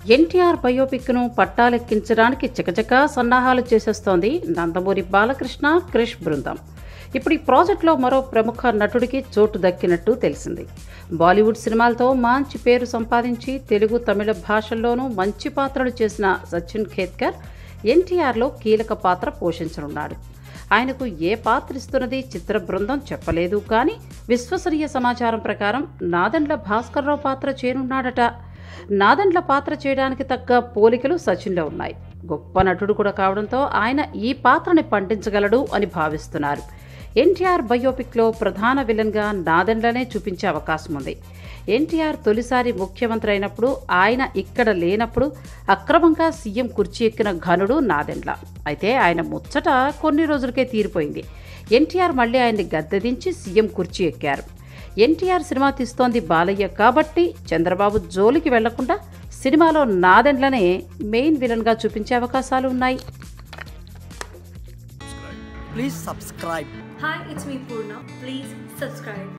ఎన్టీఆర్ బయోపిక్ను పట్టాలెక్కించడానికి చకచకా సన్నాహాలు చేసేస్తోంది నందమూరి బాలకృష్ణ క్రిష్ బృందం ఇప్పుడు ఈ ప్రాజెక్టులో మరో ప్రముఖ నటుడికి చోటు దక్కినట్టు తెలిసింది బాలీవుడ్ సినిమాలతో మంచి పేరు సంపాదించి తెలుగు తమిళ భాషల్లోనూ మంచి పాత్రలు చేసిన సచిన్ ఖేత్కర్ ఎన్టీఆర్లో కీలక పాత్ర పోషించనున్నాడు ఆయనకు ఏ పాత్ర ఇస్తున్నది చిత్ర బృందం చెప్పలేదు కానీ విశ్వసనీయ సమాచారం ప్రకారం నాదండ్ల భాస్కర్రావు పాత్ర చేరున్నాడట నాదండ్ల పాత్ర చేయడానికి తగ్గ పోలికలు సచిన్లో ఉన్నాయి గొప్ప నటుడు కూడా కావడంతో ఆయన ఈ పాత్రని పండించగలడు అని భావిస్తున్నారు ఎన్టీఆర్ బయోపిక్లో ప్రధాన విలన్గా నాదెండ్లనే చూపించే అవకాశం ఉంది ఎన్టీఆర్ తొలిసారి ముఖ్యమంత్రి అయినప్పుడు ఆయన ఇక్కడ లేనప్పుడు అక్రమంగా సీఎం కుర్చీ ఎక్కిన ఘనుడు నాదెండ్ల అయితే ఆయన ముచ్చట కొన్ని రోజులకే తీరిపోయింది ఎన్టీఆర్ మళ్ళీ ఆయన్ని గద్దెదించి సీఎం కుర్చీ ఎక్కారు ఎన్టీఆర్ సినిమా తీస్తోంది బాలయ్య కాబట్టి చంద్రబాబు జోలికి వెళ్లకుండా సినిమాలో నాదెండ్లనే మెయిన్ విలన్గా చూపించే అవకాశాలు ఉన్నాయి Please subscribe. Hi, it's me Purna. Please subscribe.